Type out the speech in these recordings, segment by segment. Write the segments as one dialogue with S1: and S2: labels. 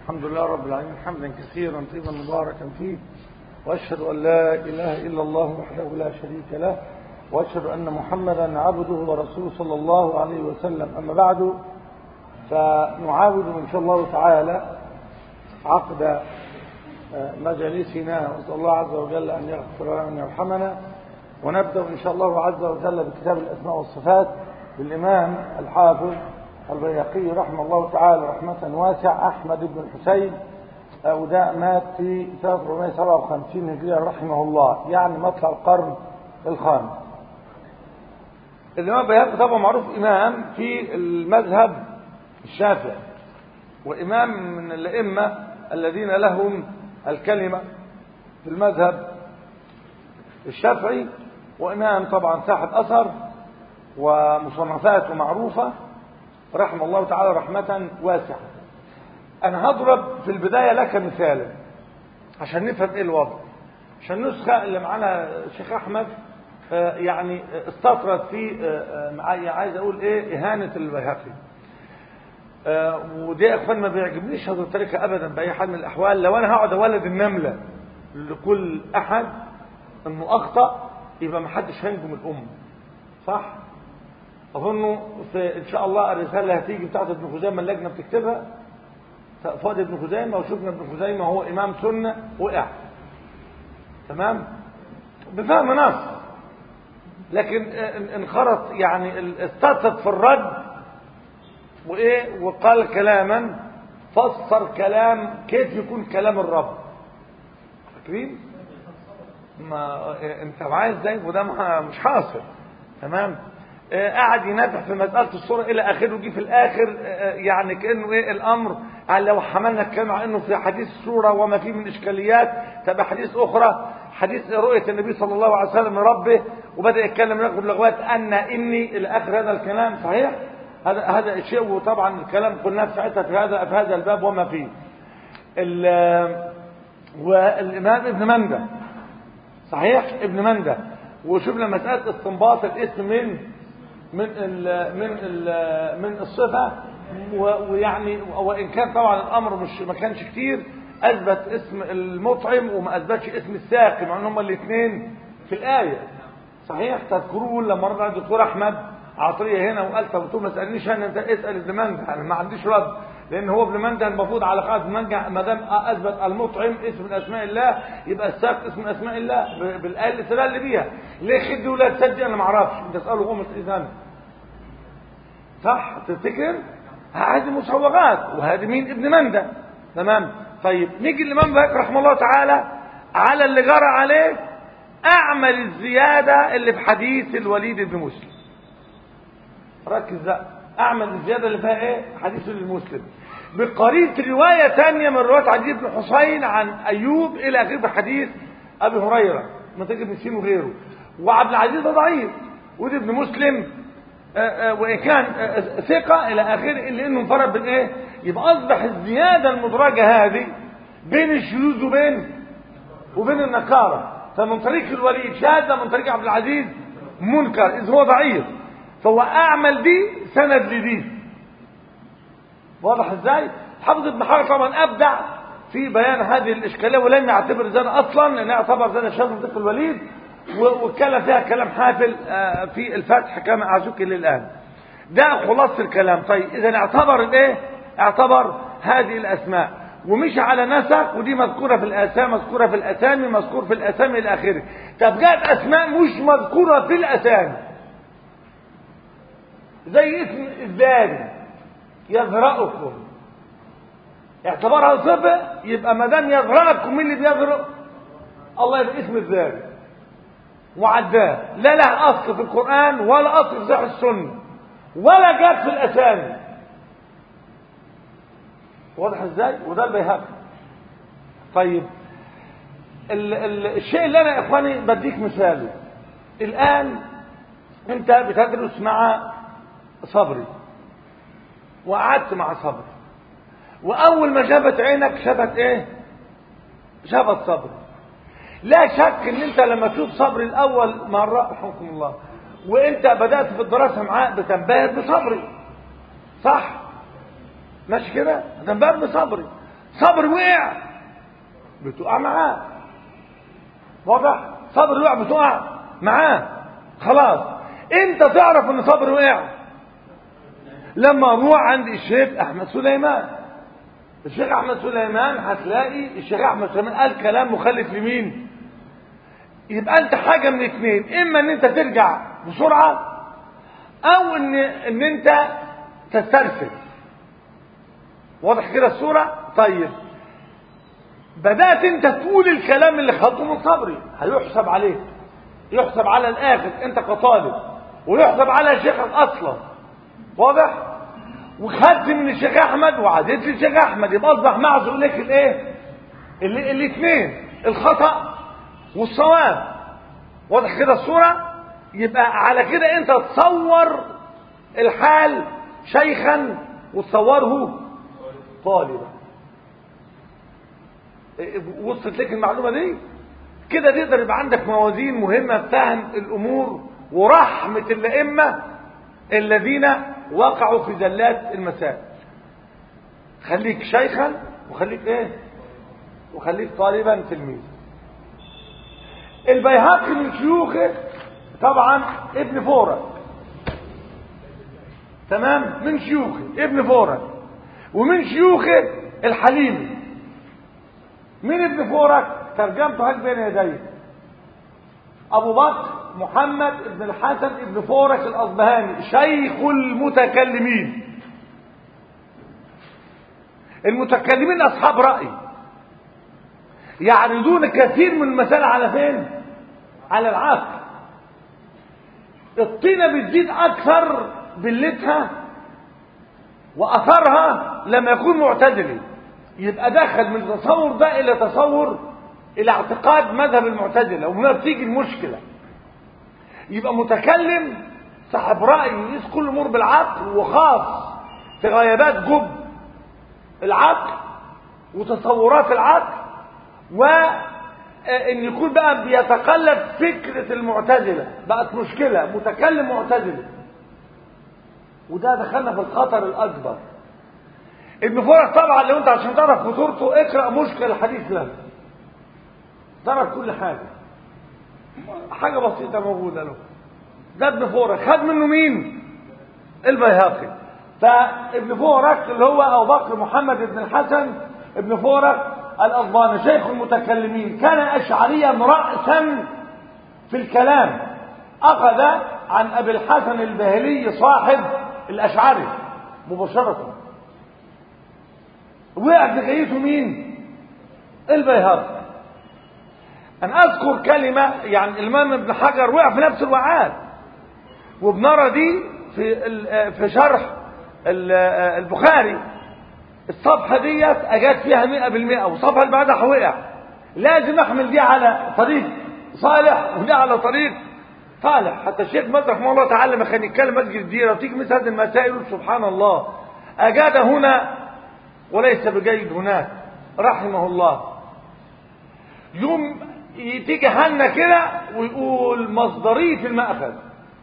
S1: الحمد لله رب العالمين حمدا كثيرا طيبا مباركا فيه واشهد ان لا اله الا الله وحده لا شريك له واشهد ان محمدا عبده ورسوله صلى الله عليه وسلم اما بعد فنعاود ان شاء الله تعالى عقد مجالسنا واسال الله عز وجل ان يغفر لنا وان يرحمنا ونبدا ان شاء الله عز وجل بكتاب الاسماء والصفات للامام الحافظ البيهقي رحمه الله تعالى رحمة واسعة أحمد بن الحسين وده مات في 1457 هجرية رحمه الله يعني مطلع القرن الخامس الإمام البيهقي طبعا معروف إمام في المذهب الشافعي وإمام من الأئمة الذين لهم الكلمة في المذهب الشافعي وإمام طبعا صاحب أثر ومصنفاته معروفة رحمه الله تعالى رحمة واسعة أنا هضرب في البداية لك مثالا عشان نفهم إيه الوضع عشان النسخة اللي معانا الشيخ أحمد يعني استطرد في معايا عايز أقول إيه إهانة البيهقي ودي يا إخوان ما بيعجبنيش هذه الطريقة أبدا بأي حال من الأحوال لو أنا هقعد أولد النملة لكل أحد إنه أخطأ يبقى ما حدش هينجم الأمة صح؟ اظن في ان شاء الله الرساله هتيجي بتاعت ابن خزيمه اللجنه بتكتبها فؤاد ابن خزيمه وشفنا ابن خزيمه هو امام سنه وقع تمام بفهم نص لكن انخرط يعني استطرد في الرد وايه وقال كلاما فسر كلام كيف يكون كلام الرب فاكرين ما انت معايا ازاي وده مش حاصل تمام قعد ينافح في مسألة الصورة إلى آخره وجي في الآخر يعني كأنه إيه الأمر لو حملنا الكلام على إنه في حديث الصورة وما فيه من إشكاليات تبقى حديث أخرى حديث رؤية النبي صلى الله عليه وسلم ربه وبدأ يتكلم ياخد لغوات أن إني إلى آخر هذا الكلام صحيح هذا هذا الشيء وطبعا الكلام قلناه في ساعتها في هذا في هذا الباب وما فيه والإمام ابن مندة صحيح ابن مندة وشفنا مسألة استنباط الاسم من من ال من ال من الصفة ويعني وإن كان طبعا الأمر مش ما كانش كتير أثبت اسم المطعم وما أثبتش اسم الساقي مع أن هما الاثنين في الآية صحيح تذكرون لما رد على الدكتور أحمد عطية هنا وقال طب قلت ما تسألنيش أنا أنت اسأل ابن منده أنا ما عنديش رد لأن هو ابن منده المفروض على قاعدة منجع ما دام أثبت المطعم اسم من أسماء الله يبقى الساق اسم من أسماء الله بالآية اللي استدل بيها ليه خدي ولا تصدق أنا ما أعرفش أنت تسأله هم إذا صح تفتكر هذه مسوغات وهذه مين ابن مندة تمام طيب نيجي الامام بكر رحمه الله تعالى على اللي جرى عليه اعمل الزيادة اللي في حديث الوليد بن مسلم ركز بقى اعمل الزيادة اللي فيها ايه حديث المسلم بقريب رواية ثانية من رواية عدي بن حسين عن ايوب الى اخر حديث ابي هريرة من تجد بن سين وغيره وعبد العزيز ده ضعيف ودي ابن مسلم وإن كان ثقة إلى آخره إلا إنه انفرد بالإيه؟ يبقى أصبح الزيادة المدرجة هذه بين الشذوذ وبين وبين النكارة فمن طريق الوليد شاذة من طريق عبد العزيز منكر إذ هو ضعيف فهو أعمل دي سند لدي واضح إزاي؟ حافظ ابن حجر طبعا أبدع في بيان هذه الإشكالية ولم يعتبر زنا أصلا لأنه يعتبر زنا شاذ من طريق الوليد واتكلم فيها كلام حافل في الفتح كما أعزك الآن ده خلاصة الكلام طيب إذا اعتبر الايه اعتبر هذه الأسماء ومشي على نسق ودي مذكورة في الأسامي مذكورة في الأسامي مذكور في الأسامي إلى آخره طب جاءت أسماء مش مذكورة في الأسامي زي اسم الذاري يذرأكم اعتبرها صفة يبقى ما دام يذرأكم مين اللي بيذرأ الله يبقى اسم الذاري وعداه لا له أصل في القرآن ولا أصل في صحيح السنة ولا جات في الأسامي واضح ازاي وده البيهقي طيب ال ال الشيء اللي انا يا اخواني بديك مثاله الان انت بتدرس مع صبري وقعدت مع صبري واول ما شافت عينك شافت ايه شافت صبري لا شك ان انت لما تشوف صبري الاول مره رحمكم الله وانت بدات في الدراسه معاه بتنبهر بصبري صح ماشي كده بتنبهر بصبري صبر وقع بتقع معاه واضح صبر وقع بتقع معاه خلاص انت تعرف ان صبر وقع لما اروح عند الشيخ احمد سليمان الشيخ احمد سليمان هتلاقي الشيخ احمد سليمان قال كلام مخالف لمين يبقى انت حاجه من اتنين اما ان انت ترجع بسرعه او ان ان انت تسترسل واضح كده الصوره طيب بدات انت تقول الكلام اللي خدته من صبري هيحسب عليك يحسب على الاخر انت كطالب ويحسب على شيخك اصلا واضح وخدت من الشيخ احمد وعديت للشيخ احمد يبقى اصبح معزو لك الايه الاثنين الخطا والصواب واضح كده الصوره يبقى على كده انت تصور الحال شيخا وتصوره طالبا وصلت لك المعلومه دي كده تقدر يبقى عندك موازين مهمه تفهم الامور ورحمه الائمه الذين وقعوا في زلات المسائل خليك شيخا وخليك ايه وخليك طالبا تلميذ البيهقي من شيوخه طبعا ابن فورك تمام من شيوخه ابن فورك ومن شيوخه الحليمي مين ابن فورك ترجمته هل بين يدي ابو بكر محمد بن الحسن بن فورك الاصبهاني شيخ المتكلمين المتكلمين اصحاب راي يعرضون كثير من المسائل على فين على العقل الطينه بتزيد اكثر بلتها واثرها لما يكون معتدلي يبقى دخل من التصور ده الى تصور الى اعتقاد مذهب المعتزله وهنا بتيجي المشكله يبقى متكلم صاحب راي يقيس كل امور بالعقل وخاص في غيابات جب العقل وتصورات العقل وان يكون بقى بيتقلب فكره المعتزله بقت مشكله متكلم معتزله وده دخلنا في الخطر الاكبر ابن فرق طبعا لو انت عشان تعرف خطورته اقرا مشكل الحديث له تعرف كل حاجه حاجه بسيطه موجوده له ده ابن فورك خد منه مين البيهقي فابن فورك اللي هو ابو بكر محمد بن الحسن ابن فورك الاصباني شيخ المتكلمين كان اشعريا راسا في الكلام اخذ عن ابي الحسن البهلي صاحب الاشعري مباشره وقع في غيته مين البيهقي انا اذكر كلمة يعني الامام ابن حجر وقع في نفس الوعاد وبنرى دي في في شرح البخاري الصفحة ديت اجات فيها مئة بالمئة والصفحة اللي بعدها وقع لازم احمل دي على طريق صالح ودي على طريق صالح حتى الشيخ مدرك رحمه الله تعالى لما كان يتكلم مسجد الديره وتيجي مثل هذه المسائل سبحان الله اجاد هنا وليس بجيد هناك رحمه الله يوم تيجي حالنا كده ويقول مصدرية المأخذ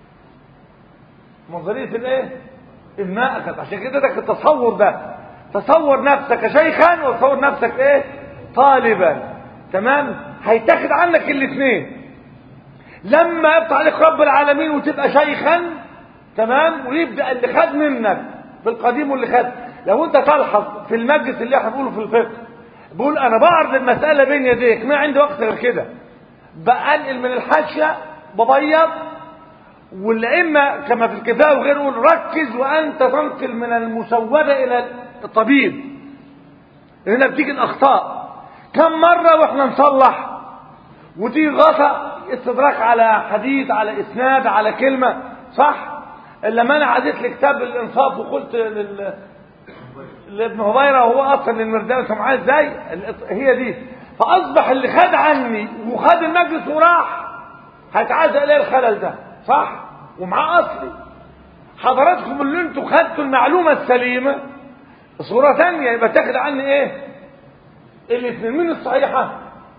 S1: مصدرية الايه المأخذ عشان كده ده التصور ده تصور نفسك شيخا وتصور نفسك ايه طالبا تمام هيتاخد عنك الاثنين لما يبطع عليك رب العالمين وتبقى شيخا تمام ويبدا اللي خد منك في القديم واللي خد لو انت تلحظ في المجلس اللي احنا بنقوله في الفقه بقول انا بعرض المسألة بين يديك ما عندي وقت غير كده بقلل من الحاشية ببيض والأئمة كما في الكفاية وغيره يقول ركز وأنت تنقل من المسودة إلى الطبيب هنا بتيجي الأخطاء كم مرة وإحنا نصلح وتيجي غلطة استدراك على حديث على إسناد على كلمة صح لما أنا عديت لكتاب الإنصاف وقلت لل لابن هبيرة وهو اصلا المردان انت معاه ازاي هي دي فاصبح اللي خد عني وخد المجلس وراح هيتعزى اليه الخلل ده صح ومعاه اصلي حضراتكم اللي انتوا خدتوا المعلومة السليمة صورة ثانية يبقى تاخد عني ايه الاثنين من الصحيحة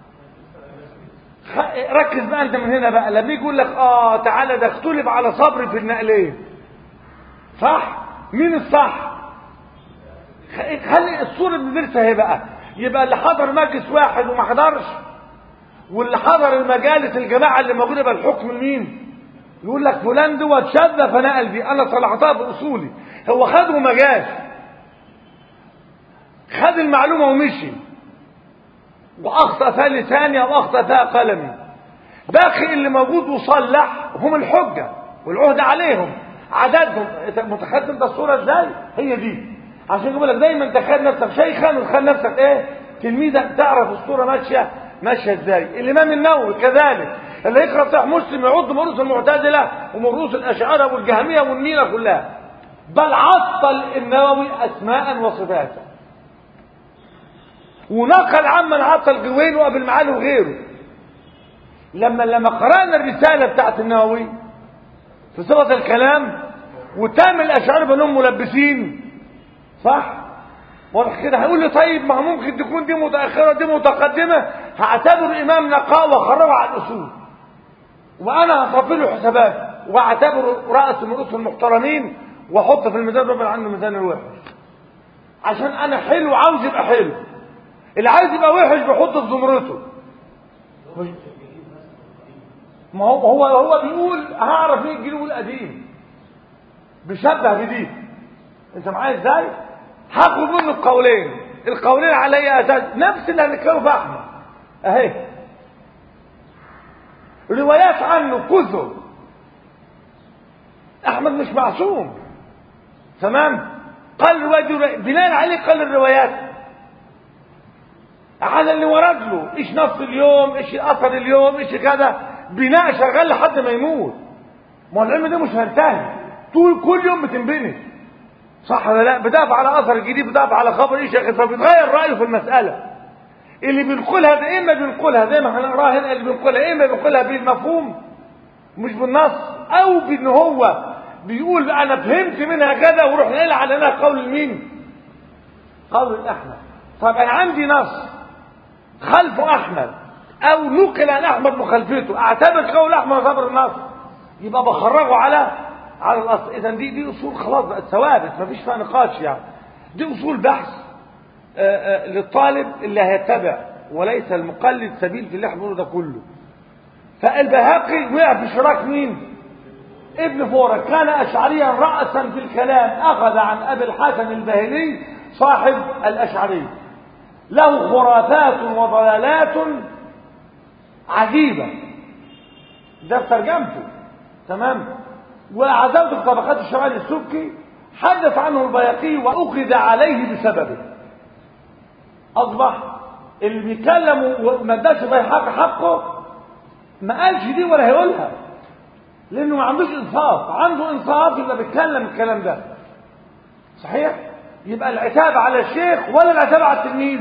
S1: ركز بقى انت من هنا بقى لما يجي يقول لك اه تعالى ده اختلف على صبري في النقلين صح مين الصح خلي الصورة بندرسها اهي بقى يبقى اللي حضر مجلس واحد وما حضرش واللي حضر المجالس الجماعة اللي موجودة بالحكم لمين يقول لك فلان دوت شاذ فنقل دي انا طلعتها باصولي هو خد وما جاش خد المعلومة ومشي واخطأ فيها لساني او اخطأ فيها قلمي باقي اللي موجود وصلح هم الحجة والعهد عليهم عددهم متخيل انت الصورة ازاي هي دي عشان يقول لك دايما تخيل نفسك شيخا وتخيل نفسك ايه تلميذا تعرف الصورة ماشية ماشية ازاي الامام النووي كذلك اللي يقرأ صحيح مسلم يعد من رؤوس المعتزلة ومن رؤوس الاشاعرة والجهمية والنيلة كلها بل عطل النووي اسماء وصفاتا ونقل عمن عطل جوين وابو المعالي وغيره لما لما قرأنا الرسالة بتاعت النووي في صفة الكلام وتام الأشعار بأنهم ملبسين صح؟ واضح كده هيقول لي طيب ما ممكن تكون دي متأخرة دي متقدمة هعتبر إمام نقاء وخرجه على الأصول وأنا هصفي له حسابات واعتبره رأس من رؤوس المحترمين واحط في الميزان ربنا عنه ميزان الوحش عشان أنا حلو عاوز يبقى حلو اللي عايز يبقى وحش بيحط في زمرته ما هو هو هو بيقول هعرف مين الجيل القديم بيشبه بدي انت معايا ازاي هاخد منه القولين القولين علي اساس نفس اللي هنتكلم في احمد اهي روايات عنه كثر احمد مش معصوم تمام قال رواية بناء عليه قال الروايات على اللي ورد له ايش نص اليوم ايش اثر اليوم ايش كذا بناء شغال لحد ما يموت ما العلم ده مش هينتهي طول كل يوم بتنبني صح ولا لا بدافع على اثر جديد بدافع على خبر ايش فبيتغير رايه في المساله اللي بينقلها ده اما بينقلها زي ما هنقراها هنا اللي بينقلها اما بينقلها بالمفهوم مش بالنص او بان هو بيقول انا فهمت منها كذا وروح نقل على انها قول مين قول الاحمد طب انا عندي نص خلف احمد او نقل عن احمد مخالفته اعتبر قول احمد صبر النص يبقى بخرجه على على الاصل اذا دي دي اصول خلاص بقت ثوابت مفيش فيها نقاش يعني دي اصول بحث آآ آآ للطالب اللي هيتبع وليس المقلد سبيل في اللي احنا بنقوله ده كله فالبهاقي وقع في شراك مين ابن فورك كان اشعريا راسا في الكلام اخذ عن ابي الحسن الباهلي صاحب الاشعري له خرافات وضلالات عجيبة ده في ترجمته تمام وعزوت في طبقات الشمال السبكي حدث عنه البياقي وأخذ عليه بسببه أصبح اللي بيتكلم وما اداش بيحق حقه ما قالش دي ولا هيقولها لأنه ما عندوش إنصاف عنده إنصاف يبقى بيتكلم الكلام ده صحيح يبقى العتاب على الشيخ ولا العتاب على التلميذ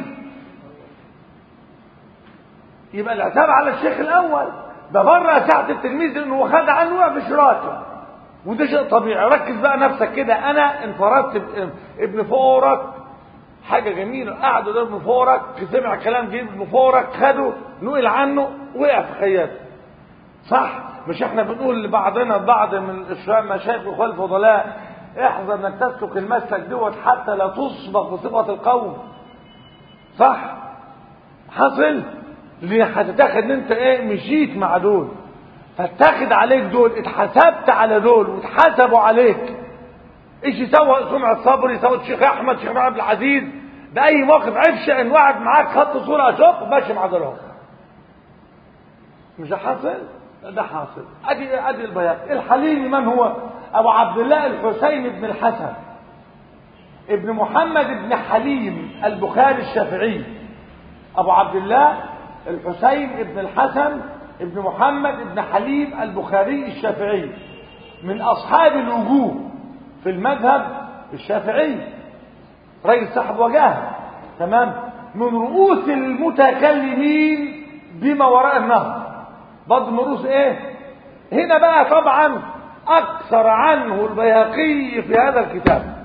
S1: يبقى العتاب على الشيخ الاول ده بره ساعة التلميذ انه خد عنه وقع في شراكه وده شيء طبيعي ركز بقى نفسك كده انا انفردت ابن فورك حاجة جميلة قعد ده ابن فورك سمع كلام جديد ابن فورك خده نقل عنه وقع في خياته صح مش احنا بنقول لبعضنا بعض من مشايخ اخوان الفضلاء احذر انك تسلك المسلك دوت حتى لا تصبغ بصفة القوم صح حصل ليه هتتاخد ان انت ايه مشيت مع دول فاتاخد عليك دول اتحسبت على دول واتحسبوا عليك ايش يسوى سمعة صبري يسوى الشيخ احمد الشيخ عبد العزيز باي موقف عفش ان واحد معاك خط صورة اشوف ماشي مع دول مش ده حاصل ده حاصل ادي ادي البياض الحليمي من هو ابو عبد الله الحسين بن الحسن ابن محمد بن حليم البخاري الشافعي ابو عبد الله الحسين بن الحسن ابن محمد بن حليم البخاري الشافعي من أصحاب الوجوه في المذهب الشافعي رجل صاحب وجاهه تمام من رؤوس المتكلمين بما وراء النهر برضه من رؤوس ايه هنا بقى طبعا اكثر عنه البيهقي في هذا الكتاب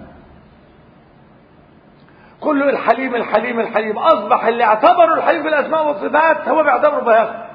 S1: كله الحليم الحليم الحليم اصبح اللي اعتبروا الحليم في الاسماء والصفات هو بيعتبره بيهقي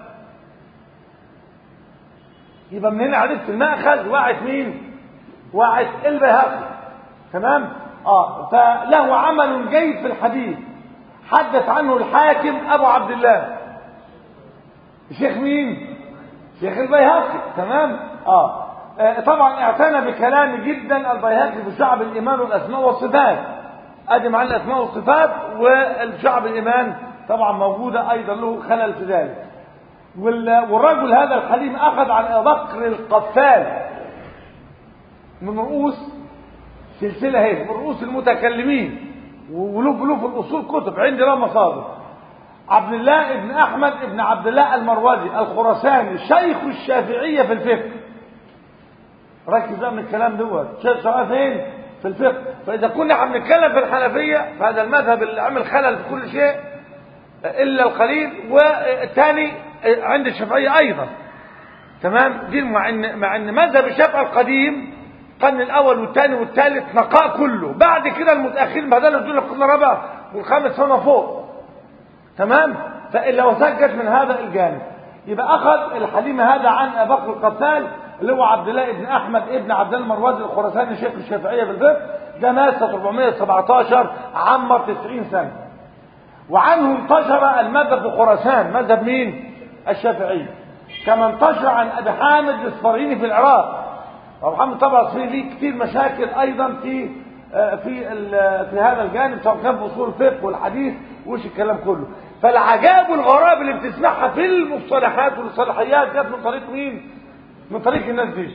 S1: يبقى من هنا عرفت المأخذ وقعت مين وقعت البيهقي تمام اه فله عمل جيد في الحديث حدث عنه الحاكم ابو عبد الله شيخ مين شيخ البيهقي تمام اه آه، طبعا اعتنى بكلام جدا البيهقي في شعب الايمان والاسماء والصفات ادي معنا الاسماء والصفات والشعب الايمان طبعا موجوده ايضا له خلل في ذلك وال- والرجل هذا الحليم اخذ عن ابي بكر القفال من رؤوس سلسله هي من رؤوس المتكلمين وله له في الاصول كتب عندي له مصادر عبد الله ابن احمد ابن عبد الله المروزي الخراساني شيخ الشافعيه في الفقه ركز بقى من الكلام دوت شيخ الشافعيه فين في الفقه فاذا كنا عم نتكلم في الحنفيه فهذا المذهب اللي عمل خلل في كل شيء الا القليل والثاني عند الشافعيه ايضا تمام دي مع ان مع ان مذهب الشافعي القديم القرن الاول والثاني والثالث نقاء كله بعد كده المتاخرين بدلوا دول القرن الرابع والخامس سنه فوق تمام فالا وسجت من هذا الجانب يبقى اخذ الحليم هذا عن ابي بكر القتال اللي هو عبد الله ابن احمد ابن عبد الله المروزي الخراساني شيخ الشافعيه في الفقه ده مات سنه 417 عمر 90 سنه وعنه انتشر المذهب في خراسان مذهب مين الشافعي كما انتشر عن ابي حامد الاصفريني في العراق ابو حامد طبعا الاصفريني ليه كتير مشاكل ايضا في آه، في ال- في هذا الجانب سواء كان في اصول الفقه والحديث وش الكلام كله فالعجائب والغرائب اللي بتسمعها في المصطلحات والصلاحيات جت من طريق مين من طريق الناس دي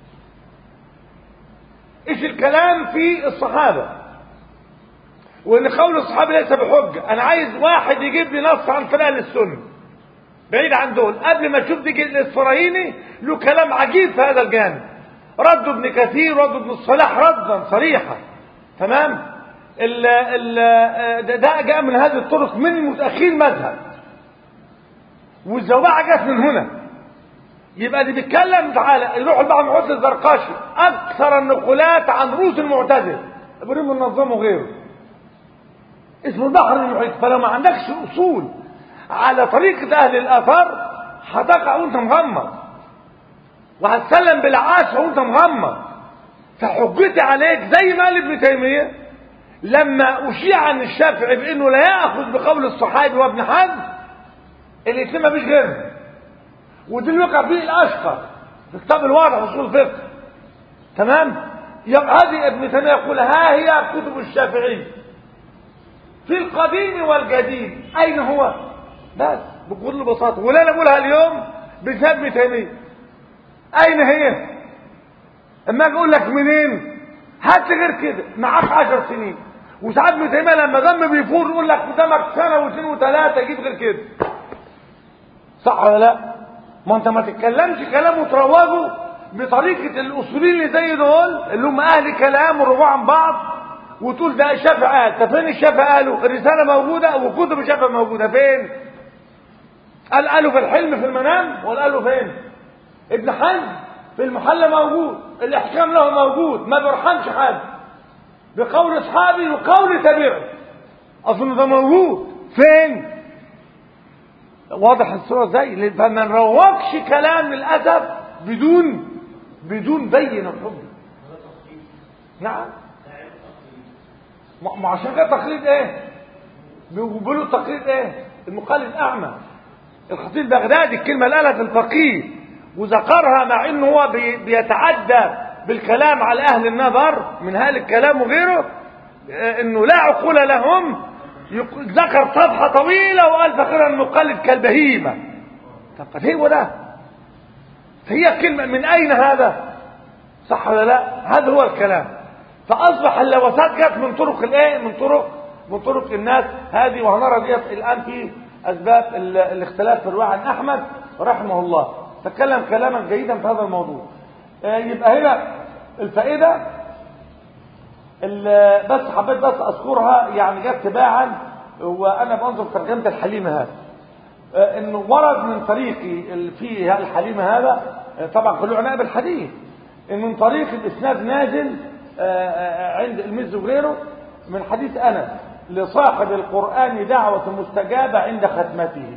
S1: ايش الكلام في الصحابه وان قول الصحابه ليس بحجه انا عايز واحد يجيب لي نص عن طريقه للسنه بعيد عن دول قبل ما تشوف دي الاسفرايني له كلام عجيب في هذا الجانب رد ابن كثير رد ابن الصلاح ردا صريحا تمام ال ال ده, ده جاء من هذه الطرق من المتاخرين مذهب والزوبعه جت من هنا يبقى اللي بيتكلم تعالى يروح بقى معتز الزرقاشي اكثر النقولات عن رؤوس المعتزله ابراهيم النظام وغيره اسمه البحر المحيط فلو ما عندكش اصول على طريقه اهل الاثار هتقع وانت مغمض وهتسلم بالعاش وانت مغمض فحجتي عليك زي ما قال ابن تيميه لما اشيع عن الشافعي بانه لا ياخذ بقول الصحابي وابن حزم الاثنين مفيش غيرهم ودي اللي وقع فيه الاشقر في كتاب الواضح اصول الفقه تمام يبقى هذه ابن تيميه يقول ها هي كتب الشافعي في القديم والجديد اين هو بس بكل بساطه ولا انا بقولها اليوم بسبب ابن تيميه اين هي اما اجي اقول لك منين هات لي غير كده معاك عشر سنين وساعات ابن تيميه لما دم بيفور يقول لك قدامك سنه واثنين وثلاثه جيب غير كده صح ولا لا ما انت ما تتكلمش كلام وتروجه بطريقه الاصوليين اللي زي دول اللي هم اهل كلام ورجوع عن بعض وتقول ده الشافعي قال طب فين الشافعي قالوا الرساله موجوده وكتب الشافعي موجوده فين قال قالوا في الحلم في المنام ولا قالوا فين ابن حزم في المحل موجود الاحكام له موجود ما بيرحمش حد بقول اصحابي وقول تابعي اظن ده موجود فين واضح الصوره ازاي فما نروجش كلام للاسف بدون بدون بين الحجه نعم ما ما عشان كده تقليد ايه بيقولوا التقليد ايه المقلد اعمى الخطيب البغدادي الكلمه اللي قالها الفقيه وذكرها مع انه هو بي بيتعدى بالكلام على اهل النظر من اهل الكلام وغيره آه، انه لا عقول لهم يق- ذكر صفحه طويله وقال فخرا المقلد كالبهيمه طب قد هو ده هي كلمه من اين هذا صح ولا لا هذا هو الكلام فاصبح اللوثات جت من طرق الايه من طرق من طرق الناس هذه وهنرى ديت الان في اسباب ال- الاختلاف في الروايه عن احمد رحمه الله تكلم كلاما جيدا في هذا الموضوع آه، يبقى هنا الفائده ال- بس حبيت بس اذكرها يعني جت تباعا وانا بنظر في ترجمه الحليم هذا آه، انه ورد من طريقي ال- في الحليم هذا آه، طبعا كله عناء بالحديث إن من طريق الاسناد نازل آه، آه، عند المز وغيره من حديث انس لصاحب القران دعوه مستجابه عند ختمته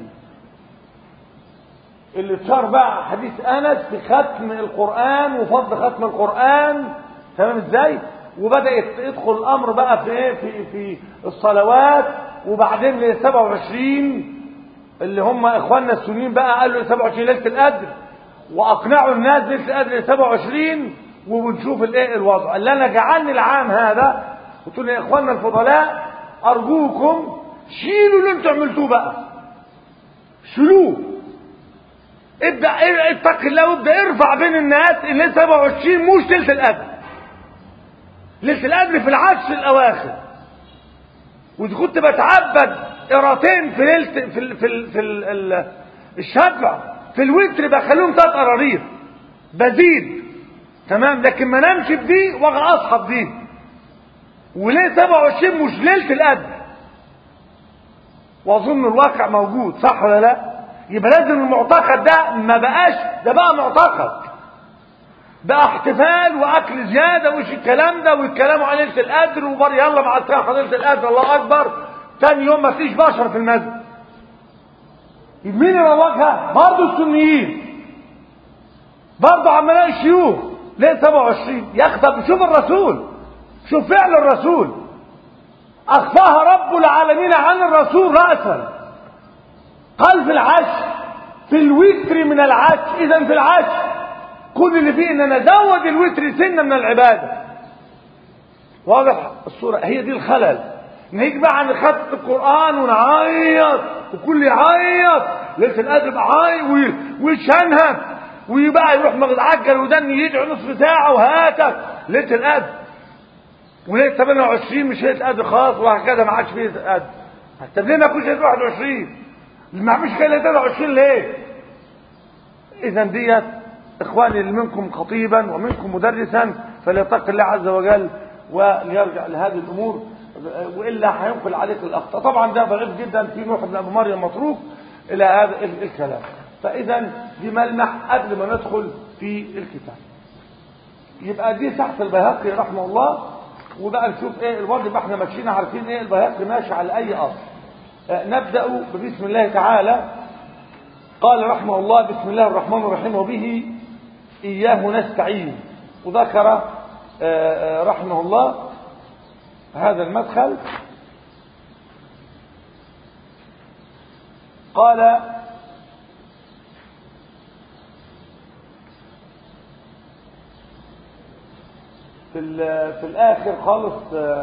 S1: اللي اتشار بقى حديث انس في ختم القران وفضل ختم القران تمام ازاي وبدا يت- يدخل الامر بقى في ايه في في الصلوات وبعدين ل 27 اللي هم اخواننا السنيين بقى قالوا 27 ليله القدر واقنعوا الناس ليله القدر 27 وبنشوف الايه الوضع اللي انا جعلني العام هذا قلت له يا اخواننا الفضلاء ارجوكم شيلوا اللي انتوا عملتوه بقى شيلوه ابدا اتق الله وابدا ارفع بين الناس ان 27 مش ليله القدر ليله القدر في العشر الاواخر واذا كنت بتعبد قراطين في ليله في ال في ال في ال ال الشفع في الوتر بخليهم ثلاث قرارير بزيد تمام لكن ما نامش بدي واجي اصحى بدي وليه 27 مش ليله القدر واظن الواقع موجود صح ولا لا يبقى لازم المعتقد ده ما بقاش ده بقى معتقد بقى احتفال واكل زياده وش الكلام ده والكلام عن ليله القدر وبر يلا مع السلامه ليله القدر الله اكبر تاني يوم ما فيش بشر في المسجد مين اللي روجها برضه السنيين برضه عملاء الشيوخ ليه 27 يا اخي طب شوف الرسول شوف فعل الرسول اخفاها رب العالمين عن الرسول راسا قال في العشر في الوتر من العشر اذا في العشر كل اللي فيه ان نزود الوتر سنه من العباده واضح الصوره هي دي الخلل نيجي بقى نخط القران ونعيط وكل يعيط ليله القدر عيط ويشنها ويبقى يروح متعجل ودن يدعو نصف ساعه وهاتك ليله القدر وليله 28 مش ليله قدر خالص وهكذا ما عادش فيه قدر طب ليه ما يكونش ليله 21 ما فيش كده ليله 23 ليه اذا ديت اخواني اللي منكم خطيبا ومنكم مدرسا فليتق الله عز وجل وليرجع لهذه الامور والا هينقل عليك الاخطاء طبعا ده ضعيف جدا في نوح بن ابو مريم متروك الى هذا الكلام فاذا دي ملمح قبل ما ندخل في الكتاب يبقى دي تحت البيهقي رحمه الله وبقى نشوف ايه الوضع يبقى احنا ماشيين عارفين ايه البيهقي ماشي على اي اصل نبدا بسم الله تعالى قال رحمه الله بسم الله الرحمن الرحيم وبه إياه نستعين وذكر رحمه الله هذا المدخل قال في, في الآخر خالص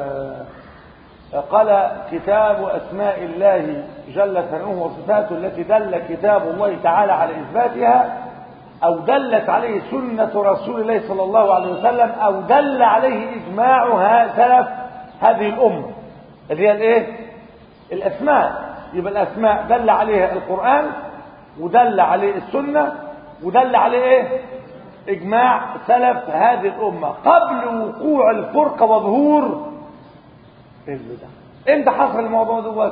S1: قال كتاب أسماء الله جل ثناؤه وصفاته التي دل كتاب الله تعالى على إثباتها أو دلت عليه سنة رسول الله صلى الله عليه وسلم أو دل عليه إجماعها سلف هذه الأمة اللي هي الإيه؟ الأسماء يبقى الأسماء دل عليها القرآن ودل عليه السنة ودل عليه إيه؟ إجماع سلف هذه الأمة قبل وقوع الفرقة وظهور اللي ده امتى حصل الموضوع دوت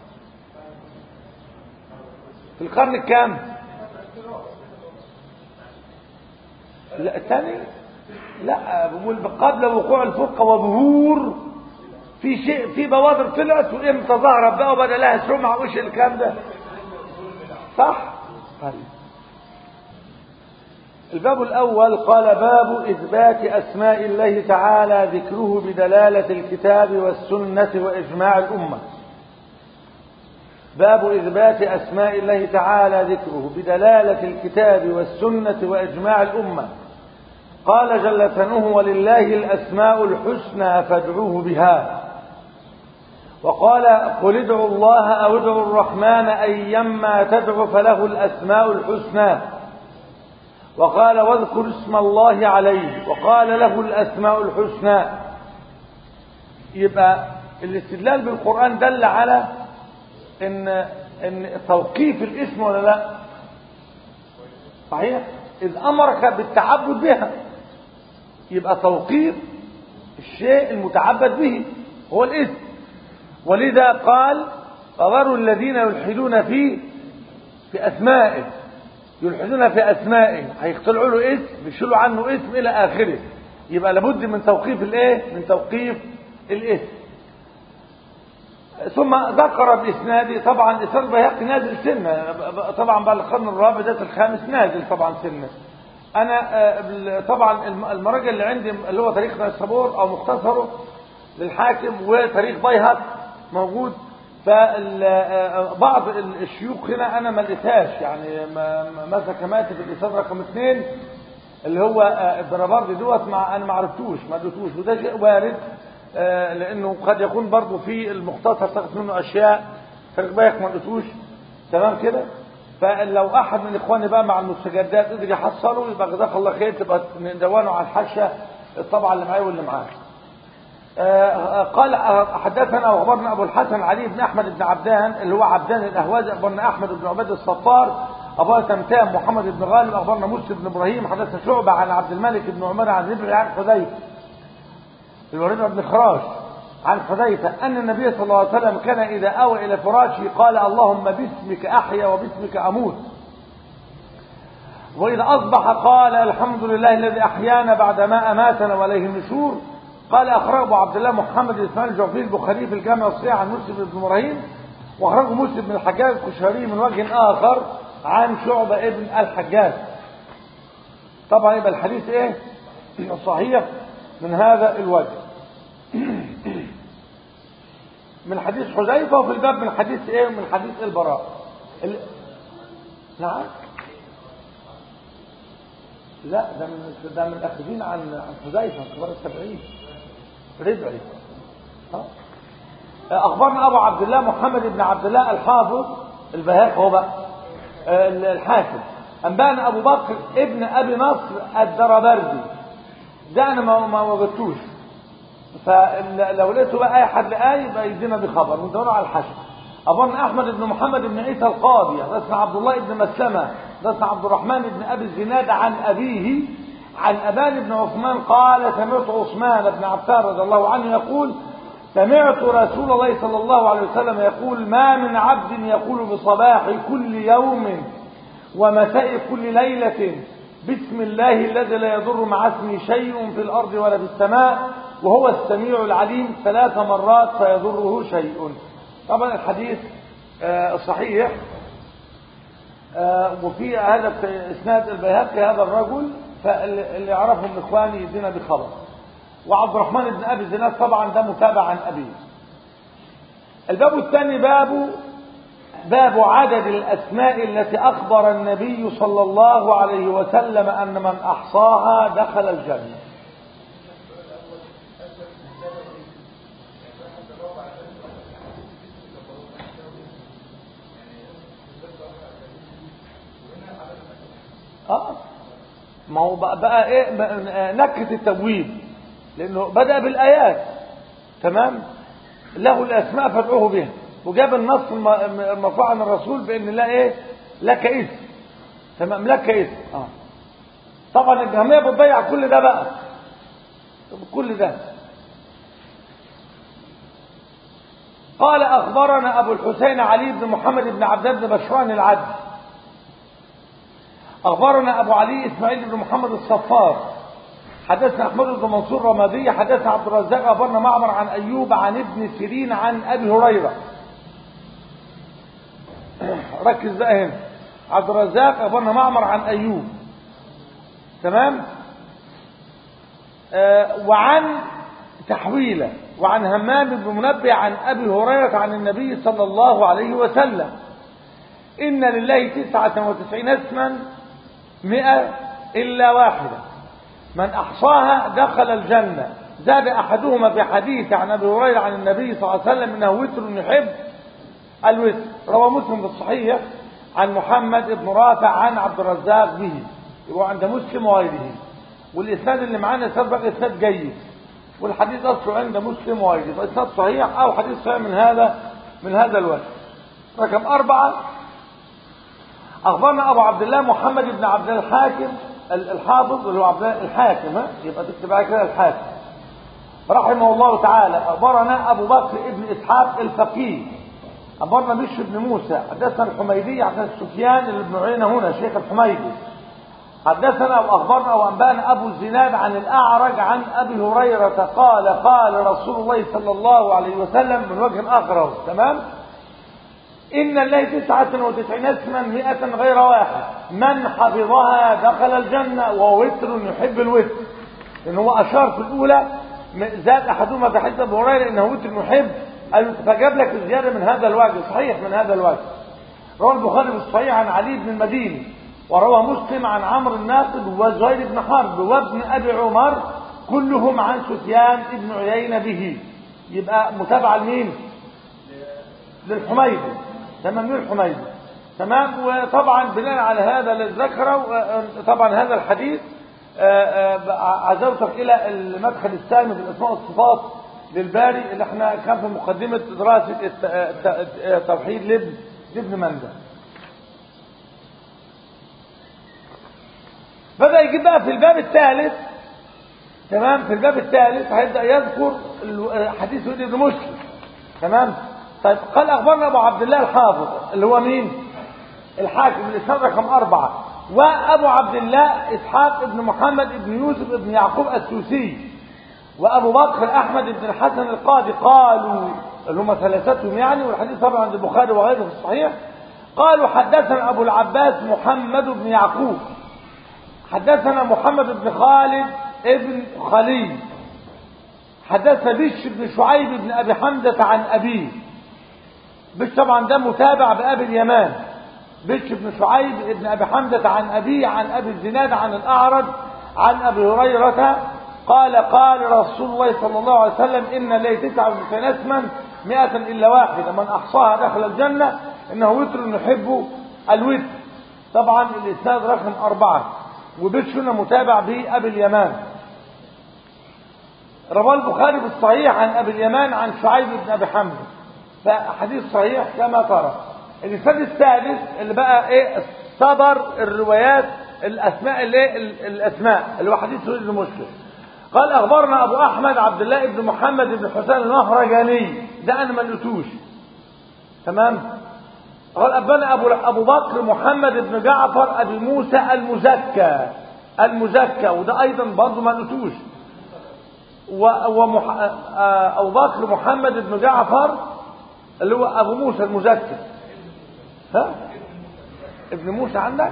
S1: في القرن الكام لا الثاني لا بقول قبل وقوع الفرقه وظهور في شيء في بوادر طلعت وامتى ظهرت بقى وبدا لها سمعه وش الكلام ده صح طيب الباب الأول قال باب إثبات أسماء الله تعالى ذكره بدلالة الكتاب والسنة وإجماع الأمة باب إثبات أسماء الله تعالى ذكره بدلالة الكتاب والسنة وإجماع الأمة قال جل ثنوه ولله الأسماء الحسنى فادعوه بها وقال قل ادعوا الله أو ادعوا الرحمن أيما تدعو فله الأسماء الحسنى وقال واذكر اسم الله عليه وقال له الأسماء الحسنى يبقى الاستدلال بالقرآن دل على ان ان توقيف الاسم ولا لا صحيح اذ امرك بالتعبد بها يبقى توقيف الشيء المتعبد به هو الاسم ولذا قال فذروا الذين يلحدون في في اسمائه يلحدون في اسمائه هيخترعوا له اسم يشيلوا عنه اسم الى اخره يبقى لابد من توقيف الايه من توقيف الاسم ثم ذكر باسناده طبعا اسناد البيهقي نازل سنه طبعا بعد القرن الرابع ده الخامس نازل طبعا سنه انا طبعا المراجع اللي عندي اللي هو تاريخ الصبور او مختصره للحاكم وتاريخ بيهق موجود فبعض الشيوخ هنا انا ما لقيتهاش يعني ما- ما- مثلا كماتي في الاسناد رقم اثنين اللي هو آه، الدرباردي دوت مع انا ما عرفتوش ما لقيتوش وده شيء وارد آه، لانه قد يكون برضه في المختصر سقط منه اشياء خلي بالك ما لقيتوش تمام كده فلو احد من اخواني بقى مع المستجدات قدر يحصله يبقى جزاك الله خير تبقى ندونه على الحاشيه الطبعه اللي معايا واللي معاه آه، قال آه، حدثنا واخبرنا ابو الحسن علي بن احمد بن عبدان اللي هو عبدان الاهوازي اخبرنا احمد بن عبيد الصفار اخبرنا تمتام محمد بن غالب اخبرنا مسلم بن ابراهيم حدثنا شعبه عن عبد الملك بن عمر عن ابن عن حذيفه الوليد بن خراش عن حذيفه ان النبي صلى الله عليه وسلم كان اذا اوى الى فراشه قال اللهم باسمك احيا وباسمك اموت وإذا أصبح قال الحمد لله الذي أحيانا بعدما أماتنا وإليه النشور قال أخرج أبو عبد الله محمد بن إسماعيل الجعفي البخاري في الجامع الصحيح عن مسلم بن إبراهيم وأخرجه مسلم بن الحجاج الكشري من وجه آخر عن شعبة ابن الحجاج طبعا يبقى الحديث إيه صحيح من هذا الوجه من حديث حذيفة وفي الباب من حديث إيه من حديث البراء ال... نعم لا ده من ده من الاخذين عن عن حذيفه كبار السبعين ربعي اه اخبرنا ابو عبد الله محمد بن عبد الله الحافظ البهاق هو بقى آه، الحاكم انبانا ابو بكر ابن ابي نصر الدربردي ده انا ما ما وجدتوش فلو لقيته بقى اي حد لقاه يبقى يدينا بخبر ندور على الحشد أظن أحمد بن محمد بن عيسى القاضي حدثنا عبد الله بن مسلمة حدثنا عبد الرحمن بن أبي الزناد عن أبيه عن أبان بن عثمان قال سمعت عثمان بن عفان رضي الله عنه يقول سمعت رسول الله صلى الله عليه وسلم يقول ما من عبد يقول بصباح كل يوم ومساء كل ليلة بسم الله الذي لا يضر مع اسمه شيء في الأرض ولا في السماء وهو السميع العليم ثلاث مرات فيضره شيء طبعا الحديث آه، صحيح آه، وفي هذا في اسناد البيهقي هذا الرجل فاللي يعرفه من اخواني يدينا بخبر وعبد الرحمن بن ابي زناد طبعا ده متابع عن ابيه الباب الثاني باب باب عدد الاسماء التي اخبر النبي صلى الله عليه وسلم ان من احصاها دخل الجنه اه ما هو بقى, بقى ايه م- نكهة التبويب لانه بدأ بالايات تمام له الاسماء فادعوه بها وجاب النص الم- المرفوع عن الرسول بان لا ايه لك اسم تمام لك اسم اه طبعا الجهمية بتضيع كل ده بقى كل ده قال اخبرنا ابو الحسين علي بن محمد بن عبد الله بن بشران العدل أخبرنا أبو علي إسماعيل بن محمد الصفار حدثنا أحمد بن منصور رمادي حدثنا عبد الرزاق أخبرنا معمر عن أيوب عن ابن سيرين عن أبي هريرة ركز بقى هنا عبد الرزاق أخبرنا معمر عن أيوب تمام آه وعن تحويلة وعن همام بن منبه عن أبي هريرة عن النبي صلى الله عليه وسلم إن لله تسعة وتسعين اسما مئة إلا واحدة من أحصاها دخل الجنة زاد أحدهما في حديث عن أبي هريرة عن النبي صلى الله عليه وسلم إنه وتر يحب الوتر روى مسلم في الصحيح عن محمد بن رافع عن عبد الرزاق به يبقى عند مسلم وغيره والإسناد اللي معانا سبق إسناد جيد والحديث أصله عند مسلم وغيره يبقى إسناد صحيح أو حديث صحيح من هذا من هذا الوجه رقم أربعة أخبرنا أبو عبد الله محمد بن عبد الله الحاكم الحافظ اللي هو عبد الله الحاكم ها؟ يبقى تكتب على كده الحاكم رحمه الله تعالى أخبرنا أبو بكر بن إسحاق الفقيه أخبرنا بشر بن موسى حدثنا الحميدي عن سفيان بن عيينة هنا شيخ الحميدي حدثنا وأخبرنا وأنبانا أبو الزناد عن الأعرج عن أبي هريرة قال قال رسول الله صلى الله عليه وسلم من وجه آخر تمام إن الله تسعة وتسعين اسما مئة غير واحد من حفظها دخل الجنة ووتر يحب الوتر لأن هو أشار في الأولى زاد أحدهما في حديث أبو هريرة إنه وتر يحب فجاب لك الزيادة من هذا الوجه صحيح من هذا الوجه روى البخاري في الصحيح عن علي بن المديني وروى مسلم عن عمرو الناقد وزهير بن حرب وابن ابي عمر كلهم عن سفيان بن عيينة به يبقى متابعة لمين للحميدي تمام للحميدي تمام وطبعا بناء على هذا اللي ذكره طبعا هذا الحديث عزوتك الى المدخل الثاني في الاسماء والصفات للباري اللي احنا كان في مقدمة دراسة التوحيد لابن لابن مندى بدأ يجيب بقى في الباب الثالث تمام في الباب الثالث هيبدأ يذكر حديث وليد بن مسلم تمام طيب قال أخبرنا أبو عبد الله الحافظ اللي هو مين الحاكم الإسناد رقم أربعة وأبو عبد الله إسحاق بن محمد بن يوسف بن يعقوب السوسي وأبو بكر أحمد بن الحسن القاضي قالوا اللي هم ثلاثتهم يعني والحديث طبعا عند البخاري وغيره في الصحيح قالوا حدثنا أبو العباس محمد بن يعقوب حدثنا محمد بن خالد ابن خليل حدثنا بش بن شعيب بن أبي حمزة عن أبيه بش طبعا ده متابع بأبي اليمان بش بن شعيب بن أبي حمزة عن أبيه عن أبي الزناد عن الأعرج عن أبي هريرة قال قال رسول الله صلى الله عليه وسلم إن لي تسعة وتسعين اسما مئة إلا واحدة من أحصاها دخل الجنة إنه وتر يحب الوتر طبعا الإسناد رقم أربعة وبش هنا متابع بأبي اليمان رواه البخاري في الصحيح عن أبي اليمان عن شعيب بن أبي حمزة فحديث صحيح كما ترى الإسناد الثالث اللي بقى إيه صدر الروايات الأسماء اللي إيه الأسماء اللي هو حديث سوري مسلم قال أخبرنا أبو أحمد عبد الله بن محمد بن حسين المهرجاني ده أنا ما لقيتوش تمام قال أبانا أبو, أبو بكر محمد بن جعفر أبي موسى المزكى المزكى وده أيضا برضه ما لقيتوش ومح... أبو بكر محمد بن جعفر اللي هو أبو موسى المزكى ها ابن موسى عندك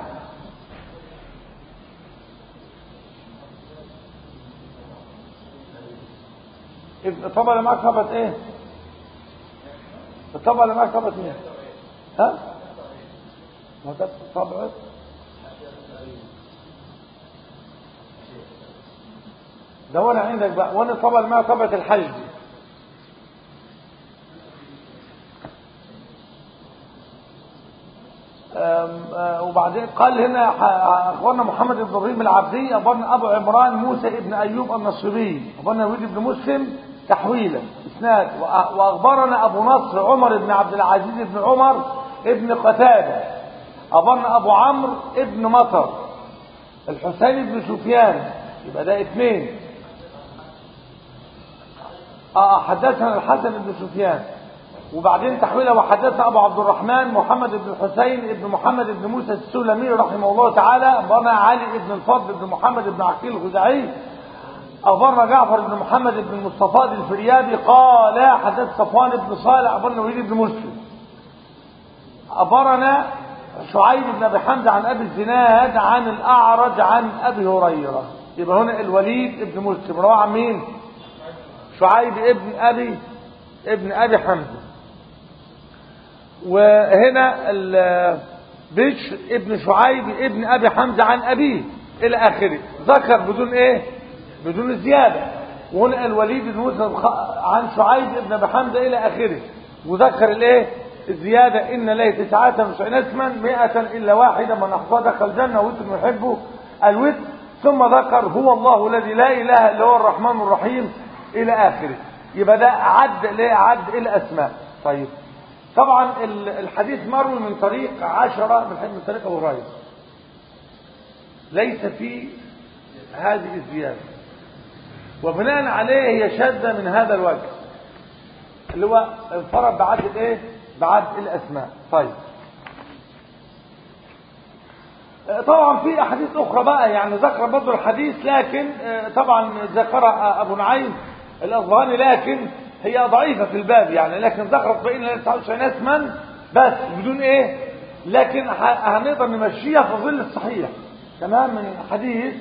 S1: الطبقة اللي معاك طبقة ايه الطبقة اللي معاك طبقة مين ها ما ده طبقة ده وانا عندك بقى وانا الطبقة اللي معاك طبقة الحج دي وبعدين قال هنا اخبرنا محمد بن ابراهيم العبدي اخبرنا ابو عمران موسى ابن ايوب النصري اخبرنا وليد بن مسلم تحويلا اسناد واخبرنا ابو نصر عمر بن عبد العزيز بن عمر ابن قتاده اخبرنا ابو عمرو ابن مطر الحسين بن سفيان يبقى ده اثنين اه حدثنا الحسن بن سفيان وبعدين تحويله وحدثنا ابو عبد الرحمن محمد بن الحسين بن محمد بن موسى السلمي رحمه الله تعالى اخبرنا علي بن الفضل بن محمد بن عقيل الخزاعي اخبرنا جعفر بن محمد بن مصطفى الفريابي قال حدث صفوان بن صالح اخبرنا وليد بن مسلم اخبرنا شعيب بن ابي حمزه عن ابي الزناد عن الاعرج عن ابي هريره يبقى هنا الوليد بن مسلم رواه عن مين شعيب ابن ابي ابن ابي حمزه وهنا بشر ابن شعيب ابن ابي حمزه عن ابيه الى اخره ذكر بدون ايه بدون زياده وهنا الوليد بن مسلم عن شعيب ابن ابي حمزه الى اخره وذكر الايه الزياده ان له تسعة وتسعين اسما مئة الا واحده من احصاها دخل الجنه وتر يحبه الوتر ثم ذكر هو الله الذي لا اله الا هو الرحمن الرحيم الى اخره يبقى ده عد ليه عد الى اسماء طيب طبعا الحديث مروي من طريق عشرة من طريق أبو هريرة ليس فيه هذه الزيادة وبناء عليه هي شاذة من هذا الوجه اللي هو انفرد بعد الايه بعد الاسماء طيب طبعا في احاديث اخرى بقى يعني ذكر برضه الحديث لكن طبعا ذكر ابو نعيم الاصبهاني لكن هي ضعيفة في الباب يعني لكن ذكرت بين لا 99 اسما بس بدون ايه لكن هنقدر نمشيها في ظل الصحيح تمام من حديث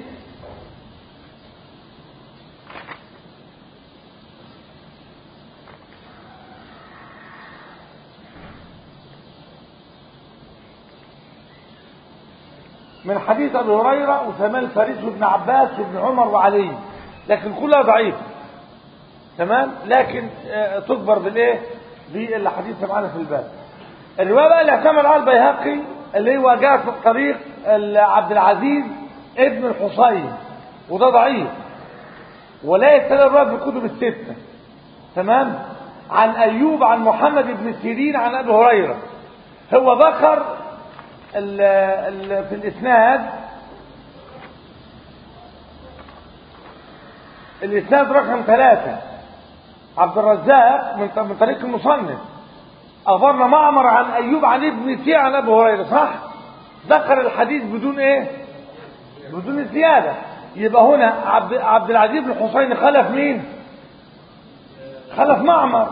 S1: من حديث ابي هريره وسلمان الفارسي وابن عباس وابن عمر وعلي لكن كلها ضعيفه تمام لكن آه، تكبر بالايه بالحديث معانا في الباب الروايه بقى اللي اعتمد على البيهقي اللي هو جاء في طريق ال- عبد العزيز ابن الحصين وده ضعيف ولا يستدل الروايه في الكتب السته تمام عن ايوب عن محمد بن سيرين عن ابي هريره هو ذكر ال ال في الاسناد الاسناد رقم ثلاثة عبد الرزاق من من طريق المصنف اخبرنا معمر عن ايوب عن ابن سيرين عن ابي هريره صح ذكر الحديث بدون ايه بدون زياده يبقى هنا عبد عبد العزيز بن الحسين خلف مين خلف معمر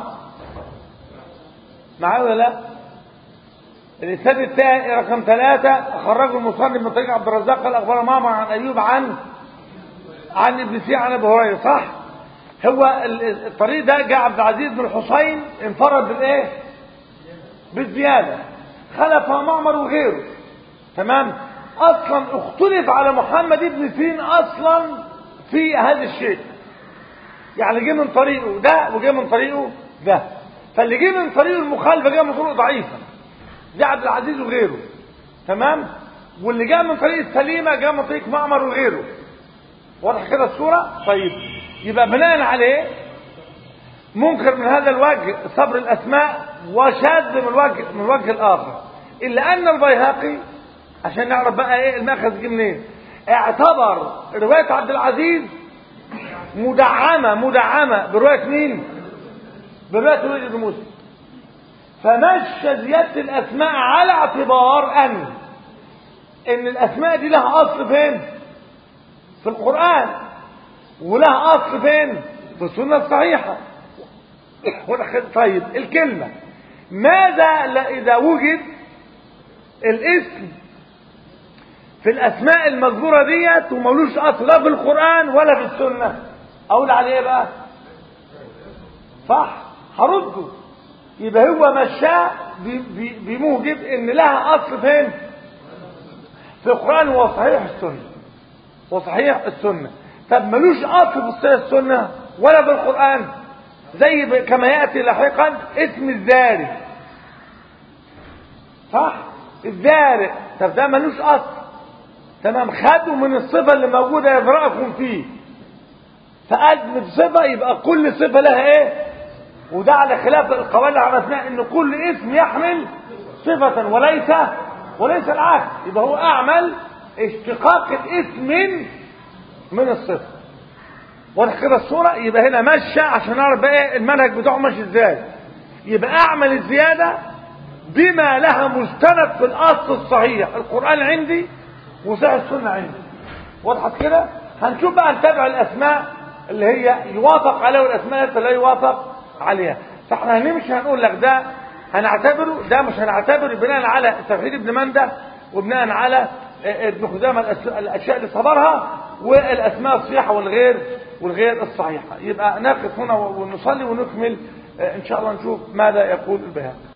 S1: معايا ولا لا الاسناد الثاني رقم ثلاثة خرجه المصنف من طريق عبد الرزاق قال اخبرنا معمر عن ايوب عن عن ابن سيرين عن ابي هريره صح هو ال- الطريق ده جاء عبد العزيز بن الحسين انفرد بالايه بالزياده خلفها معمر وغيره تمام اصلا اختلف على محمد بن سيرين اصلا في هذا الشيء يعني جه من طريقه ده وجه من طريقه ده فاللي جه من طريقه المخالفه جه من طرق ضعيفه زي عبد العزيز وغيره تمام واللي جاء من طريق السليمه جاء من طريق معمر وغيره واضح كده الصوره طيب يبقى بناء عليه منكر من هذا الوجه صبر الاسماء وشاذ من الوجه من الوجه الاخر الا ان البيهقي عشان نعرف بقى ايه المأخذ جه منين اعتبر روايه عبد العزيز مدعمه مدعمه بروايه مين بروايه وليد بن مسلم فمشى زياده الاسماء على اعتبار ان ان الاسماء دي لها اصل فين في القران ولها اصل فين في السنه الصحيحه والأخ- طيب الكلمه ماذا لا- اذا وجد الاسم في الاسماء المذكوره ديت وملوش اصل لا في القران ولا في السنه اقول عليه ايه بقى صح هرده يبقى هو مشاه ب- ب- بموجب ان لها اصل فين في القران وصحيح السنه وصحيح السنه طب ملوش اصل في السنه ولا في القران زي ب- كما ياتي لاحقا اسم الزاري صح الزارع طب ده ملوش اصل تمام خدوا من الصفه اللي موجوده يزرعكم فيه فأدمج صفه يبقى كل صفه لها ايه وده على خلاف القواعد اللي عرفناها ان كل اسم يحمل صفه وليس وليس العكس يبقى هو اعمل اشتقاق الاسم من من الصفه واضح كده الصوره يبقى هنا مشى عشان نعرف بقى ايه المنهج بتاعه ماشي ازاي يبقى اعمل الزياده بما لها مستند في الاصل الصحيح القران عندي وصحيح السنه عندي وضحت كده هنشوف بقى نتابع الاسماء اللي هي يوافق عليها والاسماء التي لا يوافق عليها فاحنا هنمشي هنقول لك ده هنعتبره ده مش هنعتبره بناء على توحيد ابن منده وبناء على ابن خزامه الأس- الاشياء اللي صبرها والاسماء الصحيحه والغير والغير الصحيحه يبقى نقف هنا ونصلي ونكمل ان شاء الله نشوف ماذا يقول البيهقي